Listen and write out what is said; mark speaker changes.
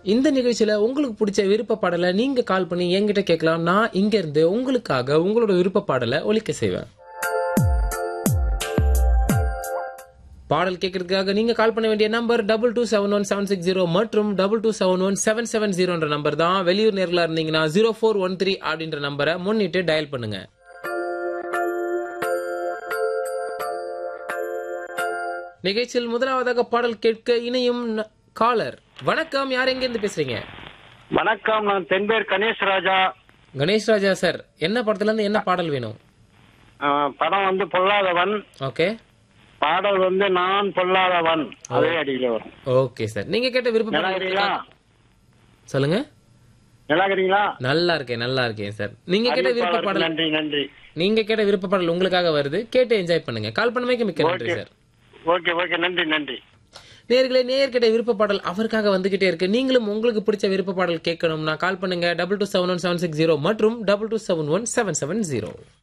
Speaker 1: இந்த நிகழ்ச்சியில உங்களுக்கு பிடிச்ச விருப்ப பாடலை நீங்க கால் பண்ணி என்கிட்ட கேட்கலாம் நான் இங்க இருந்து உங்களுக்காக உங்களோட விருப்ப பாடலை ஒலிக்க செய்வேன் பாடல் கேட்கறதுக்காக நீங்க கால் பண்ண வேண்டிய number double two seven one seven six zero மற்றும் double two seven one seven seven ஜீரோன்ற நம்பர் தான் வெளியூர் நேரில் இருந்தீங்கன்னா ஜீரோ ஃபோர் ஒன் த்ரீ அப்படின்ற நம்பரை முன்னிட்டு டயல் பண்ணுங்க நிகழ்ச்சியில் முதலாவதாக பாடல் கேட்க இணையும் ந- காலர் வணக்கம் யார் எங்க இருந்து பேசுறீங்க
Speaker 2: வணக்கம் நான் தென்பேர் கணேஷ் ராஜா
Speaker 1: கணேஷ் ராஜா சார் என்ன படத்துல இருந்து என்ன பாடல் வேணும்
Speaker 2: அஹ், படம் வந்து பொல்லாதவன்
Speaker 1: ஓகே
Speaker 2: பாடல் வந்து நான் பொல்லாதவன் அதே அடியில வரும்
Speaker 1: ஓகே சார் நீங்க கேட்ட விருப்ப
Speaker 2: நல்லா இருக்கிறீங்களா
Speaker 1: பாடல் சொல்லுங்க
Speaker 2: நல்லா இருக்கிறீங்களா
Speaker 1: நல்லா இருக்கேன் நல்லா இருக்கேன் சார் நீங்க கேட்ட விருப்ப
Speaker 2: அறிவிப்பாளருக்கு
Speaker 1: பாடல்
Speaker 2: நன்றி நன்றி
Speaker 1: நீங்க கேட்ட விருப்ப பாடல் உங்களுக்காக வருது கேட்டு என்ஜாய் பண்ணுங்க கால் பண்ணமைக்கு மிக்க நன்றி சார்
Speaker 2: ஓகே ஓகே நன்றி நன்றி
Speaker 1: நேர்களே நேர் கேட்ட விருப்ப பாடல் அவருக்காக வந்துகிட்டே இருக்கு நீங்களும் உங்களுக்கு பிடிச்ச விருப்ப பாடல் கேட்கணும்னா கால் பண்ணுங்க double two seven one seven six zero மற்றும் double two seven one seven seven zero